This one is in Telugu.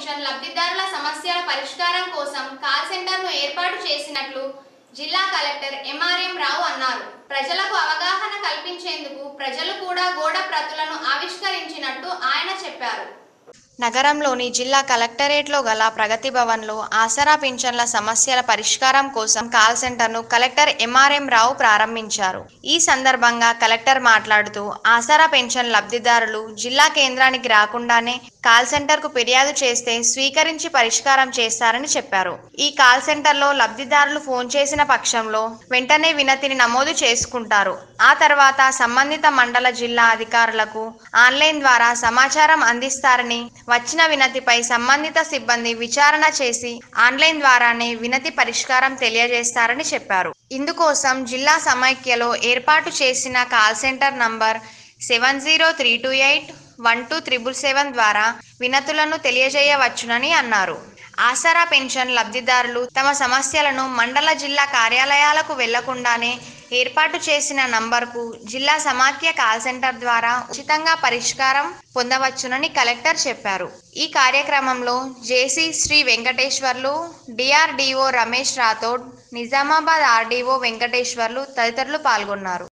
పెన్షన్ లబ్ధిదారుల సమస్యల పరిష్కారం కోసం కాల్ సెంటర్ను ఏర్పాటు చేసినట్లు జిల్లా కలెక్టర్ ఎంఆర్ఎం రావు అన్నారు ప్రజలకు అవగాహన కల్పించేందుకు ప్రజలు కూడా గోడ ప్రతులను ఆవిష్కరించినట్టు ఆయన చెప్పారు నగరంలోని జిల్లా కలెక్టరేట్లో గల ప్రగతి భవన్లో ఆసరా పింఛన్ల సమస్యల పరిష్కారం కోసం కాల్ సెంటర్ను కలెక్టర్ ఎంఆర్ఎం రావు ప్రారంభించారు ఈ సందర్భంగా కలెక్టర్ మాట్లాడుతూ ఆసరా పెన్షన్ లబ్ధిదారులు జిల్లా కేంద్రానికి రాకుండానే కాల్ సెంటర్కు ఫిర్యాదు చేస్తే స్వీకరించి పరిష్కారం చేస్తారని చెప్పారు ఈ కాల్ సెంటర్లో లబ్ధిదారులు ఫోన్ చేసిన పక్షంలో వెంటనే వినతిని నమోదు చేసుకుంటారు ఆ తర్వాత సంబంధిత మండల జిల్లా అధికారులకు ఆన్లైన్ ద్వారా సమాచారం అందిస్తారని వచ్చిన వినతిపై సంబంధిత సిబ్బంది విచారణ చేసి ఆన్లైన్ ద్వారానే వినతి పరిష్కారం తెలియజేస్తారని చెప్పారు ఇందుకోసం జిల్లా సమైక్యలో ఏర్పాటు చేసిన call center number seven zero three two eight one two triple seven ద్వారా వినతులను తెలియజేయవచ్చునని అన్నారు ఆసరా పెన్షన్ లబ్ధిదారులు తమ సమస్యలను మండల జిల్లా కార్యాలయాలకు వెళ్లకుండానే ఏర్పాటు చేసిన నంబర్కు జిల్లా సమాఖ్య కాల్ సెంటర్ ద్వారా ఉచితంగా పరిష్కారం పొందవచ్చునని కలెక్టర్ చెప్పారు ఈ కార్యక్రమంలో JC Shri Venkateswarlu DRDO Ramesh Rathod Nizamabad RDO Venkateswarlu తదితరులు పాల్గొన్నారు